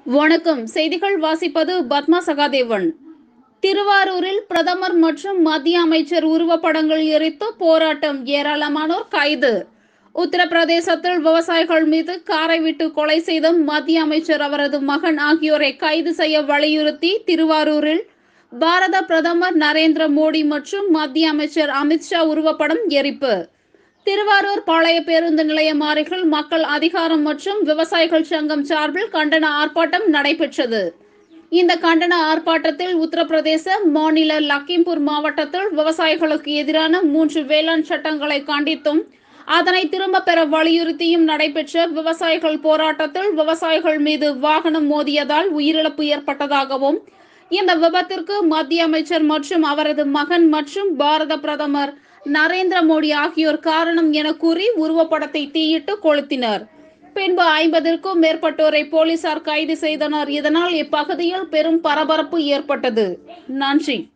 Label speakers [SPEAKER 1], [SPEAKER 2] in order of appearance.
[SPEAKER 1] வணக்கம் செய்திகள் வாசிப்பது பத்மா சகாதேவன் திருவாரூரில் பிரதமர் மற்றும் மத்திய அமைச்சர் உருவப்படங்கள் எரித்து போராட்டம் ஏராளமானோர் கைது உத்தரப்பிரதேசத்தில் விவசாயிகள் மீது காரை விட்டு கொலை செய்த மத்திய அமைச்சர் அவரது மகன் ஆகியோரை கைது செய்ய வலியுறுத்தி திருவாரூரில் பாரத பிரதமர் நரேந்திர மோடி மற்றும் மத்திய அமைச்சர் அமித்ஷா உருவப்படம் எரிப்பு திருவாரூர் பழைய பேருந்து நிலையம் அருகில் மக்கள் அதிகாரம் மற்றும் விவசாயிகள் சங்கம் சார்பில் கண்டன ஆர்ப்பாட்டம் நடைபெற்றது இந்த கண்டன ஆர்ப்பாட்டத்தில் உத்தரப்பிரதேச மாநில லக்கிம்பூர் மாவட்டத்தில் விவசாயிகளுக்கு எதிரான மூன்று வேளாண் சட்டங்களை கண்டித்தும் அதனை திரும்ப பெற வலியுறுத்தியும் நடைபெற்ற விவசாயிகள் போராட்டத்தில் விவசாயிகள் மீது வாகனம் மோதியதால் உயிரிழப்பு ஏற்பட்டதாகவும் இந்த விபத்திற்கு மத்திய அமைச்சர் மற்றும் அவரது மகன் மற்றும் பாரத பிரதமர் நரேந்திர மோடி ஆகியோர் காரணம் என கூறி உருவப்படத்தை தீயிட்டு கொளுத்தினர் பின்பு ஐம்பதிற்கும் மேற்பட்டோரை போலீசார் கைது செய்தனர் இதனால் இப்பகுதியில் பெரும் பரபரப்பு ஏற்பட்டது நன்றி